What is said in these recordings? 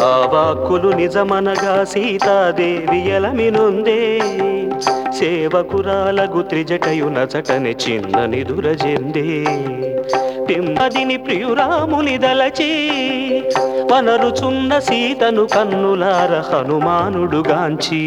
ఆ వాక్కులు నిజమనగా సీతాదేవి ఎలమినుందే సేవకురాలగు త్రిజటయు నచటని చిన్న నిదురజెందే పిమ్మదిని ప్రియురాముని దలచి వనరుచున్న సీతను కన్నులార హనుమానుడుగాంచి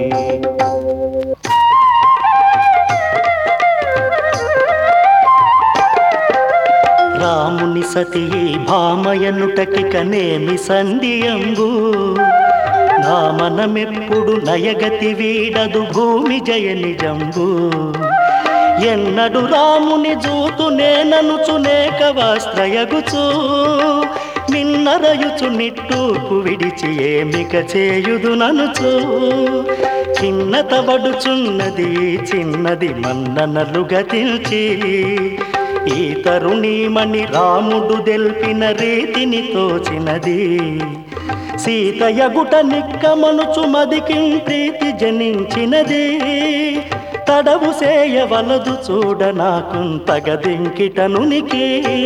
రాముని సతి భామయనుటకి కనేమి సంధియంబు నా మనమెప్పుడు నయగతి వీడదు భూమి జయ నిజంబు ఎన్నడు రాముని జూతు నేననుచునేక వస్త్రయగుచు నిన్నరయుచు నిట్టూపు విడిచి ఏమిక చేయుదు ననుచు చిన్నత పడుచున్నది చిన్నది మన్ననలు గతిల్చి ఈ తరుణీమణి రాముడు దెల్పిన రీతిని తోచినది సీతయగుట నిక్కమనుచు మదికిం ప్రీతి జనించినది తడవు సేయవలదు చూడ నాకుంతగదింకిటనునికి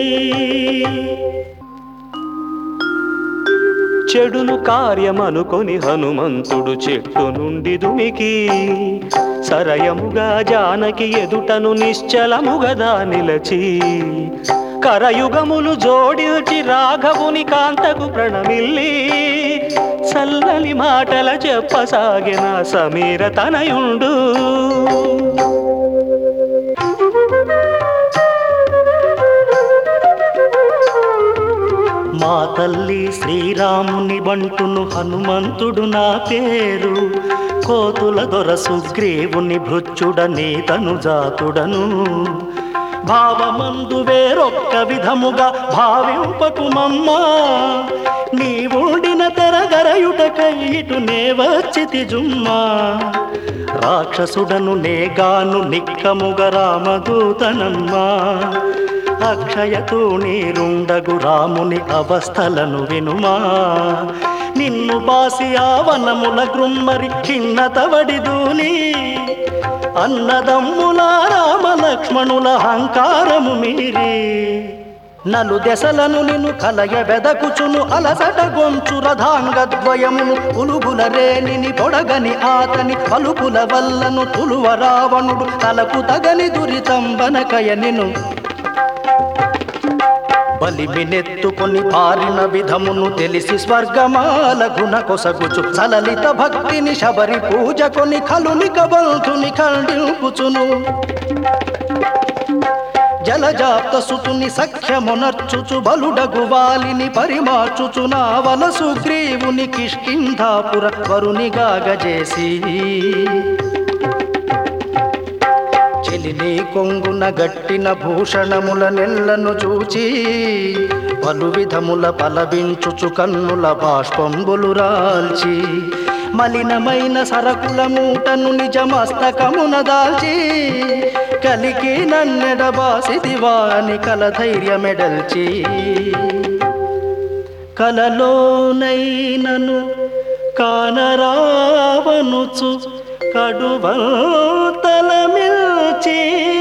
చెడును కార్యమనుకొని హనుమంతుడు చెట్టు నుండి దుమికి సరయముగా జానకి ఎదుటను నిశ్చలముగదా నిలచి కరయుగములు జోడించి రాఘవుని కాంతకు ప్రణమిల్లి చల్లని మాటల చెప్పసాగిన సమీర తనయుండు మా తల్లి శ్రీరాముని బంటును హనుమంతుడు నా పేరు కోతుల దొర సుగ్రీవుని భృత్యుడనే తను జాతుడను భావమందు వేరొక్క విధముగా భావింపకుమమ్మా నీవుండిన తెరగరయుటకై ఇటు నే వచ్చితి జుమ్మా రాక్షసుడను నేగాను నిక్కముగ రామదూతనమ్మా అక్షయతూ నీరుండగు రాముని అవస్థలను వినుమా నిన్ను బాసి ఆ వనముల గ్రుమ్మరి ఖిన్నత వడిదూని అన్నదమ్ముల రామ లక్ష్మణుల అహంకారము మీరి నలు దెసలను నిన్ను కలయ వెదకుచును అలసట గొంచు రథాంగద్వయమును పులుగుల రేణిని పొడగని ఆతని పలుకుల వల్లను తులువ రావణుడు తలకు తగని దురితంబనకయ నిను బలిమినెత్తుకొని పారిన విధమును తెలిసి స్వర్గమాల గుణ కొసగుచు సలలిత భక్తిని శబరి పూజకొని కలునిక బంధుని ఖండింపుచును జలజాప్త సుతుని సఖ్యమునర్చుచు బలుడగు వాలిని పరిమార్చుచు నావల సుగ్రీవుని కిష్కింధాపుర వరునిగా గజేసి చెలిని కొంగున గట్టిన భూషణముల నెల్లను చూచి పలు విధముల పలవించుచు కన్నుల బాష్పంబులు రాల్చి మలినమైన సరకుల మూటను నిజమస్తకమున దాల్చి కలికి నన్నెడబాసిదివాని కల ధైర్యమెడల్చి కలలోనైనను కానరావనుచు కడువంతల మిల్చి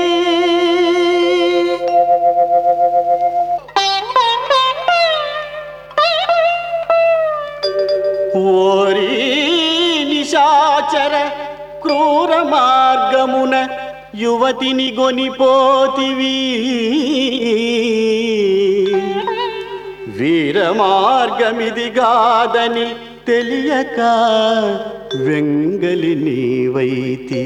ఓరి నిశాచర క్రూర మార్గమున యువతిని గొనిపోతివి వీర మార్గమిది గాదని తెలియక వెంగలి నీవైతి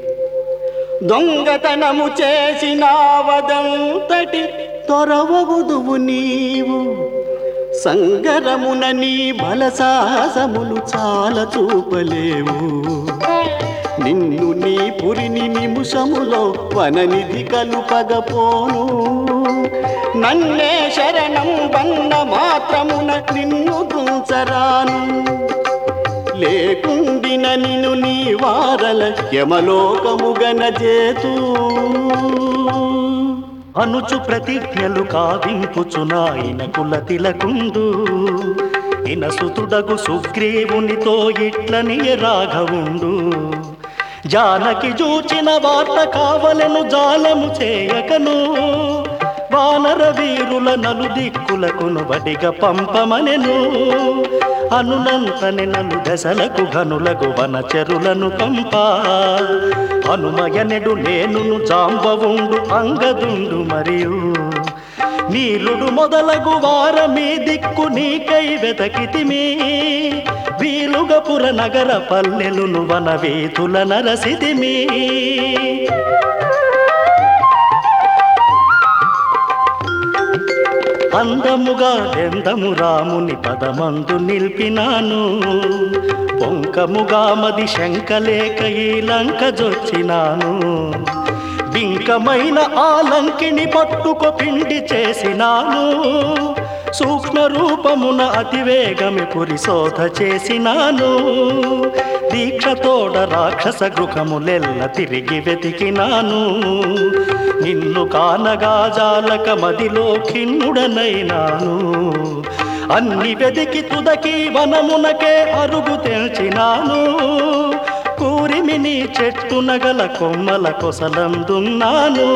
దొంగతనము చేసినావదంతటి తొరవగుదువు నీవు సంగరమున నీ బలసాహసములు చాలా చూపలేవు నిన్ను నీ పురిని నిముషములో వననిధి కలుపగపోను నన్నే శరణం వన్న మాత్రమున నిన్ను దుంచరాను లేకుండిన నిన్ను నీ వారల యమలోకముగన చేతూ అనుచు ప్రతిజ్ఞలు కావింపుచునాయన కుల తిలకుండు ఇనసుతుడగు సుగ్రీవునితో ఇట్లని రాఘవుండు జానకి జూచిన వార్త కావలెను జాలము చేయకను వానర వీరుల నలు దిక్కులకును వడిగా పంపమనెను అనునంతని నలు దశలకు ఘనులకు వనచరులను పంప హనుమయనెడు నేనును జాంబవుండు అంగదుండు మరియు నీలుడు మొదలగు వారమీ దిక్కు నీకై వెతకితిమి వీలుగపుర నగర పల్లెలును వన వీధుల నరసిదిమి అందముగా దెందము రాముని పదమందు నిలిపినాను పొంకముగా మది శంకలేక ఈ లంక జొచ్చినాను బింకమైన ఆ లంకిని పట్టుకొ పిండి చేసినాను సూక్ష్మ రూపమున అతివేగమి పురిశోధ చేసినాను దీక్షతోడ రాక్షస గృహములెల్ల తిరిగి వెతికినాను నిన్ను కానగా జాలక మదిలో ఖిన్నుడనైనాను అన్ని వెతికి తుదకి వనమునకే అరుగు తెల్చినాను కూరిమిని చెట్టు నగల కొమ్మల కొసలందున్నాను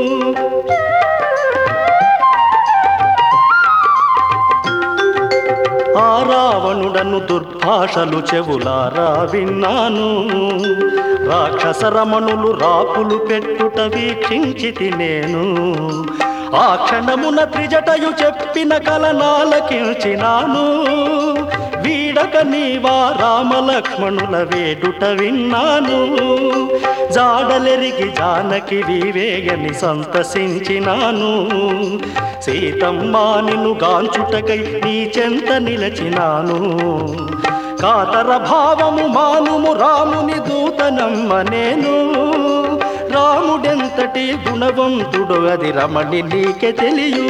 ఆ రావణుడను దుర్భాషలు చెవులారా విన్నాను రాక్షస రమణులు రాపులు పెట్టుట వీక్షించితి నేను ఆ క్షణమున త్రిజటయు చెప్పిన కలనాలకించినాను వీడక నీవా రామలక్ష్మణుల వేడుట విన్నాను జాడలెరిగి జానకి వివేయని సంతసించినాను సీతమ్మా నిన్ను గాంచుటకై నీ చెంత నిలచినాను కాతర భావము మానుము రాముని దూతనమ్మ నేను రాముడెంతటి గుణవంతుడు అది రమణి నీకే తెలియు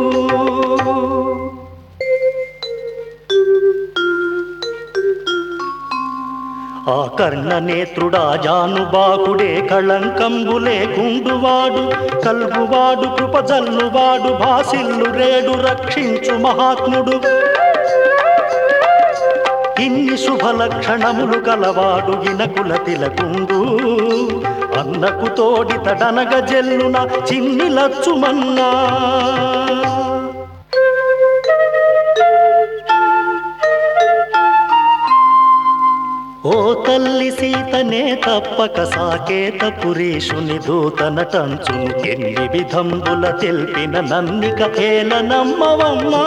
ఆ కర్ణ నేత్రుడా జానుబాకుడే కళంకంబులే గుండువాడు కల్గువాడు కృపజల్లువాడు భాసిల్లు రేడు రక్షించు మహాత్ముడు ఇన్ని శుభ లక్షణములు గలవాడు ఇనకుల తిలకుండు అన్నకు తోడి తడనగ జల్లున చిన్ని లచ్చుమన్నా ఓ తల్లి సీతనే తప్పక సాకేత పురీషుని దూతన టంచును ఎన్ని విధంబుల తెల్పిన నన్నిక హేల నమ్మవమ్మా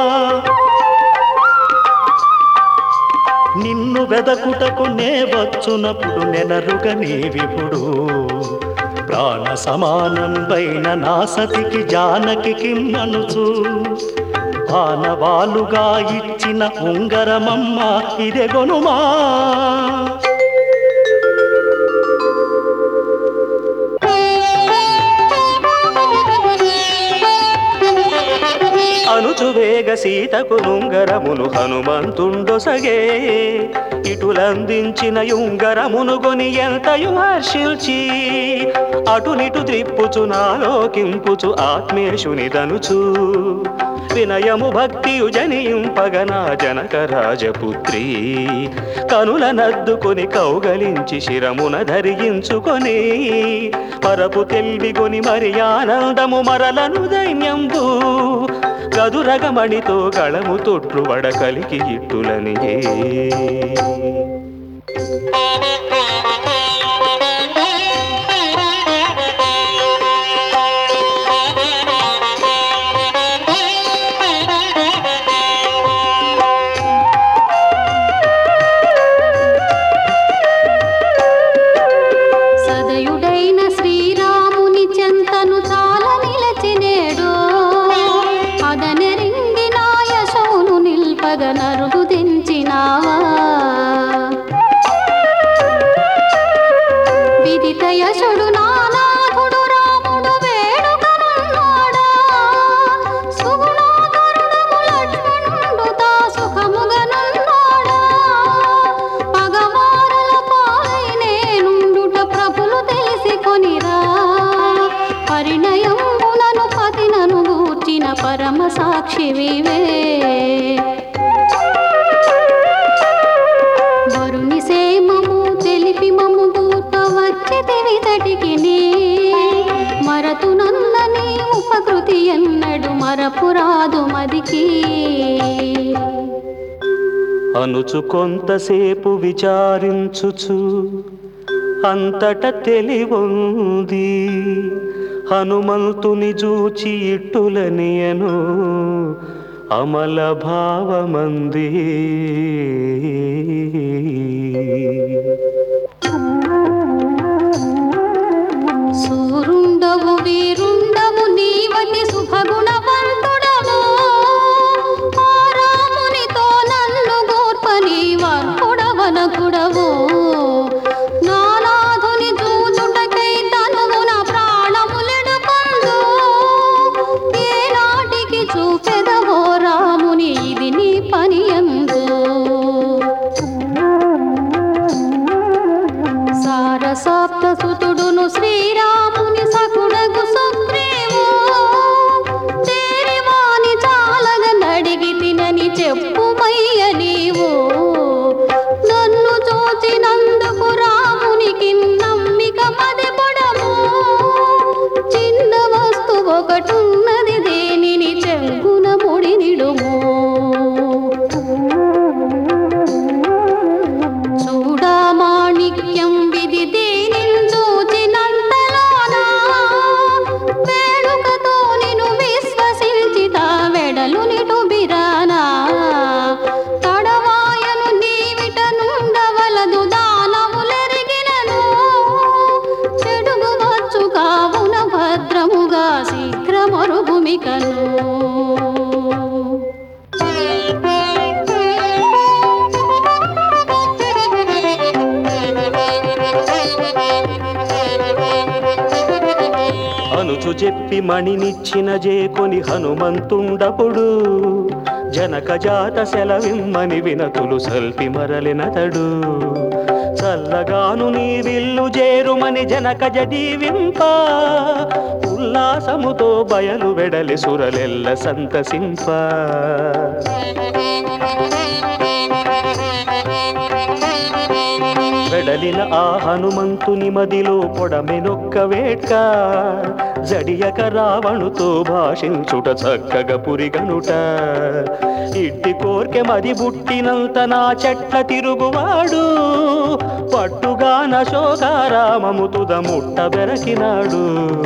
నిన్ను వెదకుటకు నే వచ్చునప్పుడు నెనరుగ నీవిపుడు ప్రాణ సమానంబైన నా సతికి జానకి కిమ్మనుచు ఆనవాలుగా ఇచ్చిన ఉంగరమమ్మ ఇదెగొనుమా అనుచువేగ సీతకు నుంగరమును హనుమంతుండొసగే ఇటులందించిన యుంగరమును గొని ఎంతయు హర్షిల్చి అటునిటు త్రిప్పుచు నాలోకింపుచు ఆత్మేశునిదనుచు వినయము భక్తియు జనింపగనా జనక రాజపుత్రి కనుల నద్దుకొని కౌగలించి శిరమున ధరించుకొని పరపు తెల్విగొని మరి ఆనందము మరలను దైన్యంబు గదురగమణితో గళము తొట్లు వడకలికి ఇట్టులని సదయుడైన శ్రీరాముని చెంతను చాల నిలచినేడు అదనెరింగి నాయసోను నిల్పగ నరుగు దించినావా విదిత యశుడు నానాథుడు రాముడు వేడుకనున్నాడా సుగుణాకరుడము లక్ష్మణుడు తా సుఖముగనున్నాడా పగవారల పాలై నేనుండుట ప్రభులు తెలిసి కొనిరా పరిణయములను పతినను గూర్చిన పరమ సాక్షి వివే అనుచు కొంతసేపు విచారించుచు అంతట తెలివుంది హనుమంతుని జూచి ఇట్టులనియను అమల భావమంది సూరుండవు వీరుండవు నీవతి శుభగుణవంతుడవు ఆ రామునితో నన్ను గోర్పని వర్కుడవనకుడవు నానాధుని చూచుటకై తనువున ప్రాణములెడుకొందు ఏనాటికి చూపెదవో రాముని ఇది నీ పని ఎందు సారసాప్త సుతుడును శ్రీరాముని సకుడగు సుగ్రీవు తేరివాని చాలగ నడిగి తినని చెప్పుమయ్య నీవు నన్ను చూచినందుకు రామునికి నమ్మిక మదిపడము చిన్న వస్తు ఒకటున్నది దేనిని చెంగున ముడినిడుము చూడమాణిక్యం విధి దేనించూచినంతలోనా వేడుకతో నిన్ను విశ్వసించిత వెడలు నిటు బిరానా తడవాయను నీవిట నుండవలదు దానములెరిగినను చెడుగు వచ్చు కావున భద్రముగా శీఘ్రమరుగుమికను అనుచు చెప్పి మణినిచ్చిన జేకొని హనుమంతుండపుడు జనక జాత సెలవిమ్మని వినతులు సల్పి మరలినతడు చల్లగాను నీ విల్లు చేరుమని జనక జదీవింప ఉల్లాసముతో బయలు వెడలి సురలెల్ల సంతసింప వెడలిన ఆ హనుమంతుని మదిలో పొడమెనొక్క వేట్క జడియక రావణుతో భాషించుట చక్కగా పురిగనుట ఇట్టి కోర్కె మది బుట్టినంత నా చెట్ల తిరుగువాడు పట్టుగా నశోకారామము తుద ముట్ట బెరకినాడు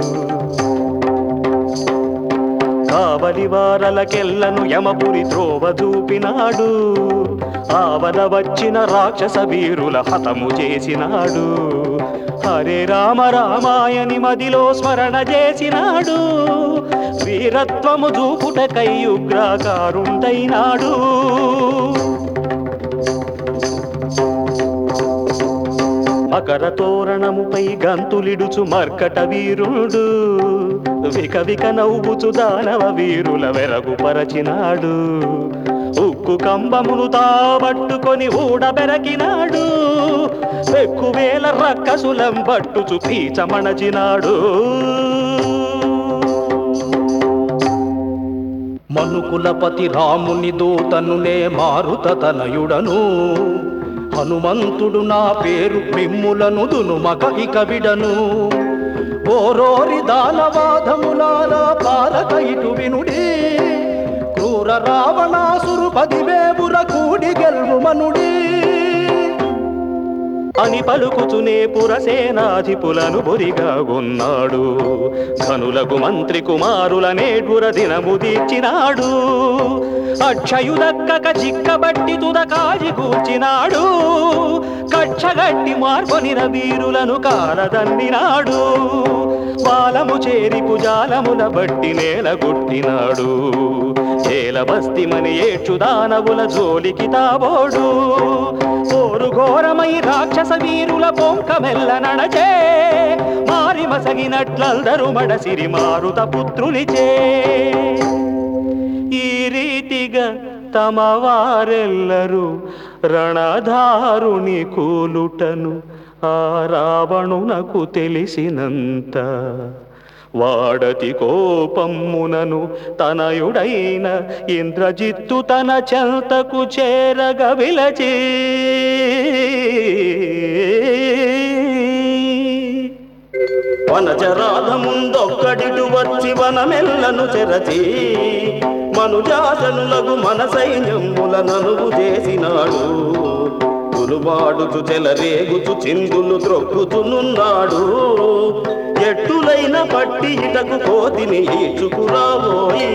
కావలి వారలకెల్లను యమపురి త్రోవ చూపినాడు ఆవద వచ్చిన రాక్షస వీరుల హతము చేసినాడు హరే రామ రామాయని మదిలో స్మరణ చేసినాడు వీరత్వము చూపుటకై ఉగ్రాకారుండైనాడు మకర తోరణముపై గంతులిడుచు మర్కట వీరుడు విక విక నవ్వుచు దానవ వీరుల వెరగు పరచినాడు ఉక్కు కంబమును తాబట్టుకొని ఊడబెరకినాడు ఎక్కువేల రక్కసులం పట్టుచు పీచమణచినాడు మనుకులపతి రాముని దూతనునే మారుత తనయుడను హనుమంతుడు నా పేరు మిమ్ములను దును మగ ఇక విడను ఓరోరి దానవాధములారా పాలక ఇటు వినుడి క్రూర రావణాసురు పదివేపుర కూడి గెల్వు మనుడి అని పలుకుచునే పురసేనాధిపులను బొరిగా ఉన్నాడు ఘనులకు మంత్రి కుమారుల నేడుర దినము తీర్చినాడు అక్షయుదక్కక చిక్కబట్టి తుద కాజి కూర్చినాడు కక్షగట్టి మార్కొనిన వీరులను కారదన్నినాడు బాలము చేరి పుజాలముల బట్టి నేల కొట్టినాడు ఏల బస్తిమని ఏడ్చు దానవుల జోలికి తాబోడు పోరు ఘోరమై రాక్షస వీరుల పొంకమెల్ల నడచే మారి మసగినట్లందరూ మడసిరి మారుత పుత్రునిచే ఈ రీతిగా తమ వారెల్లరూ రణధారుని కూలుటను ఆ రావణునకు తెలిసినంత వాడతి కోపమ్మునను తనయుడైన ఇంద్రజిత్తు తన చెంతకు చేరగ విలచి వనచరాధముందొక్కడిటు వచ్చి వనమెల్లను చెరచి మనుజాసనులకు మన సైన్యముల ననుగు చేసినాడు గురువాడుచు చెలరేగుచు చిందులు త్రొక్కుతునున్నాడు ఎట్టులైన పట్టి ఇటకు కోతిని ఈచుకురాబోయి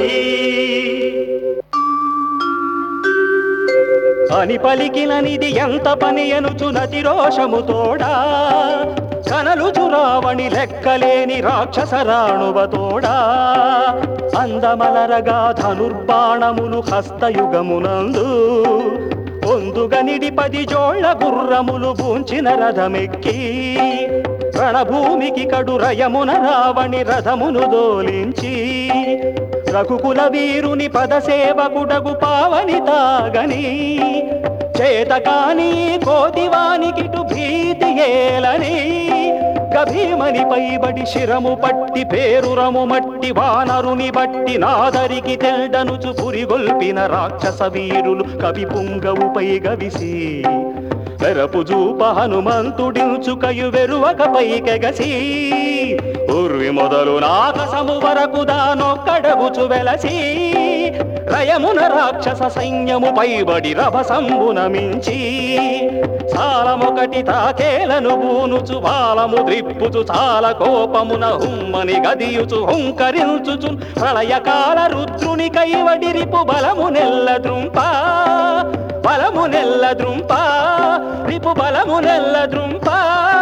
అని పలికిననిది ఎంత పని ఎనుచు నతి రోషము తోడా కనలు చురావణి లెక్కలేని రాక్షస రాణువ తోడా అందమలరగా ధనుర్బాణములు హస్తయుగమునందు పొందుగనిడి పది జోళ్ల గుర్రములు బూంచిన రథమెక్కి రణభూమికి కడు రయమున రావణి రథమును దోలించి రఘుకుల వీరుని పదసేవకుడగు పావని తాగని చేతకాని కోతివానికిటు భీతి ఏలని గభీమని పైబడి శిరము పట్టి పేరురము మట్టి వానరుని బట్టి నాదరికి తెల్డనుచు పురిగొల్పిన రాక్షస వీరులు కవి పుంగవుపై గవిసి వెరపు జూప హనుమంతుడించుకయు వెరువక పైకెగసి ఉర్వి మొదలు నాకసము వరకు దానొక్కడగుచు వెలసి రయమున రాక్షస సైన్యము పైబడి రభసంబున మించి సాలమొకటి తాకేలను బూనుచు బాలము ద్రిప్పుచు చాల కోపమున హుమ్మని గదియుచు హుంకరించుచు ప్రళయకాల రుద్రుని కైవడిరిపు బలము నెల్ల ద్రుంపా బలము నెల్ల ద్రుంపా రిపు బలము నెల్ల ద్రుంపా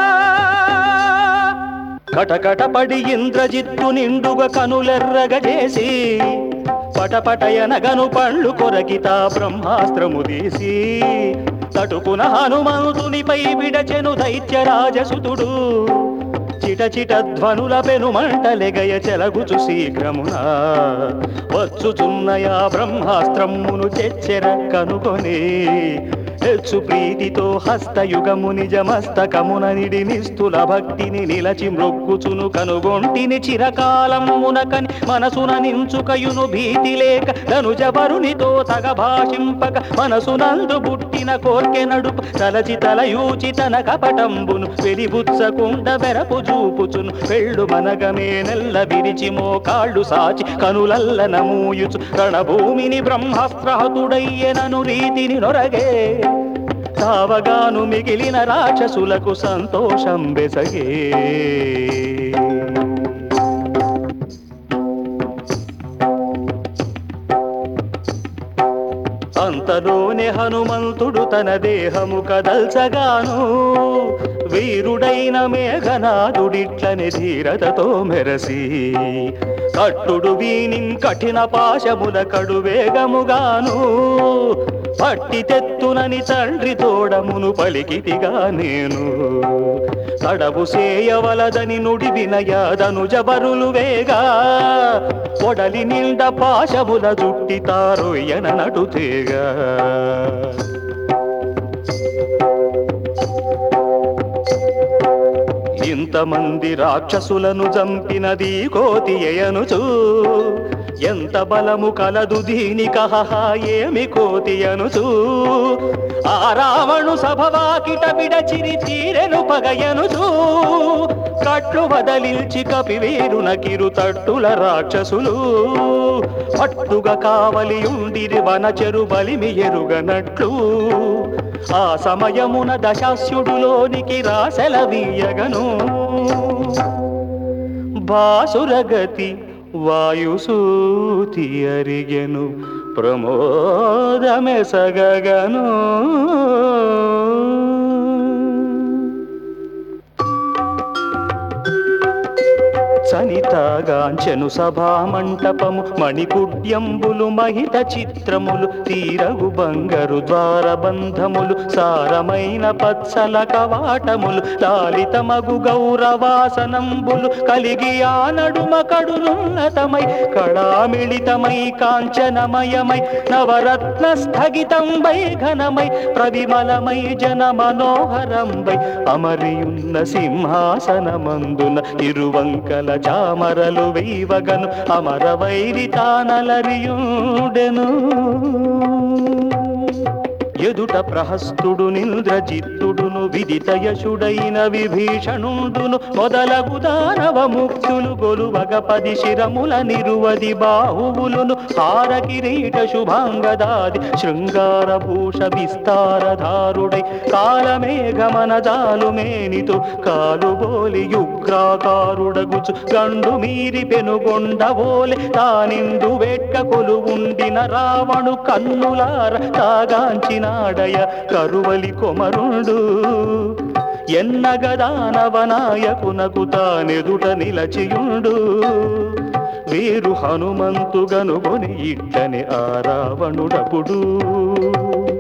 కటకటపడి ఇంద్రజిత్తు నిండుగ కనులెర్రగ చేసి పటపటయనగను పళ్ళు కొరకితా బ్రహ్మాస్త్రము తీసి తటుకున హనుమంతునిపై విడచెను దైత్యరాజసుతుడు చిట చిట ధ్వనుల పెను మంటలెగయ చెలగుచు శీఘ్రమున వచ్చుచున్నయా బ్రహ్మాస్త్రమును చెచ్చెర కనుకొని హెచ్చు ప్రీతితో హస్తయుగము నిజమస్తకమున నిడి నిస్తుల భక్తిని నిలచి మ్రొక్కుచును కనుగొంటిని చిరకాలమునకని మనసున నించుకయును భీతి లేక ధనుజవరునితో తగ భాషింపక మనసునందు పుట్టిన కోర్కె నడుపు తలచి తలయూచి తన కపటంబును వెలిబుచ్చకుండ బెరపు చూపుచును పెళ్ళు మనగమే నెల్ల విరిచి మోకాళ్ళు సాచి కనులల్ల నమూయుచు రణభూమిని బ్రహ్మాస్త్రహతుడయ్యనను రీతిని నొరగే తావగాను మిగిలిన రాక్షసులకు సంతోషం బెసగే అంతలోనే హనుమంతుడు తన దేహము కదల్చగాను వీరుడైన మేఘనాథుడిట్లని ధీరతతో మెరసి కట్టుడు వీనిం కఠిన పాశముల కడు వేగముగాను పట్టి తెత్తునని తండ్రి తోడమును పలికితిగా నేను తడవు సేయవలదని నుడి వినయాదను జబరులు వేగా పొడలి నిండ పాశముల జుట్టి తారొయ్యన నటుతేగా ఇంతమంది రాక్షసులను చంపినది కోతి ఎయనుచు ఎంత బలము కలదు దీనికహ ఏమి కోతి అనుచు ఆ రావణు సభవాకిట విడచిరి తీరెను పగయనుచు కట్లు వదలిల్చి కపివీరున కిరు తట్టుల రాక్షసులు పట్టుగా కావలి ఉండిరి వనచెరు బలిమి ఎరుగనట్లు ఆ సమయమున దశాస్యుడులోనికి రాసెలవీయగను బాసురగతి వాయుసూతి అరిగెను ప్రమోదమెసగగను సనితాగాంచెను సభా మంటపము మణికుడ్యంబులు మహిత చిత్రములు తీరగు బంగరు ద్వారబంధములు సారమైన పచ్చల కవాటములు లాలితమగు గౌరవాసనంబులు కలిగి ఆ నడుమ కడునున్నతమై కళామిళితమై కాంచనమయమై నవరత్న స్థగితంబై ఘనమై ప్రవిమలమై జన మనోహరంబై అమరియున్న సింహాసనమందున ఇరువంకల చామరలు వేయవగను అమర వైరి తానలరియుడెను ఎదుట ప్రహస్తుడు నింద్రజిత్తుడును విదితయశుడైన విభీషణుండును మొదలగు దానవ ముక్తులు గొలువగ పది శిరముల నిరువది బాహువులును హార కిరీట శుభాంగదాది శృంగార భూష విస్తారధారుడై కాలమేఘమనజాలు మేనితో కాలుబోలి యుగ్రాకారుడగుచు గండు మీరి పెనుగొండవోలె తానిందు వెట్క కొలువుండిన రావణు కన్నులార తాగాంచినాడయ కరువలి కొమరుండు ఎన్నగదానవనాయకునకు తానెదుట నిలచియుండు వీరు హనుమంతు గనుగొని ఇట్టని ఆ రావణుడపుడు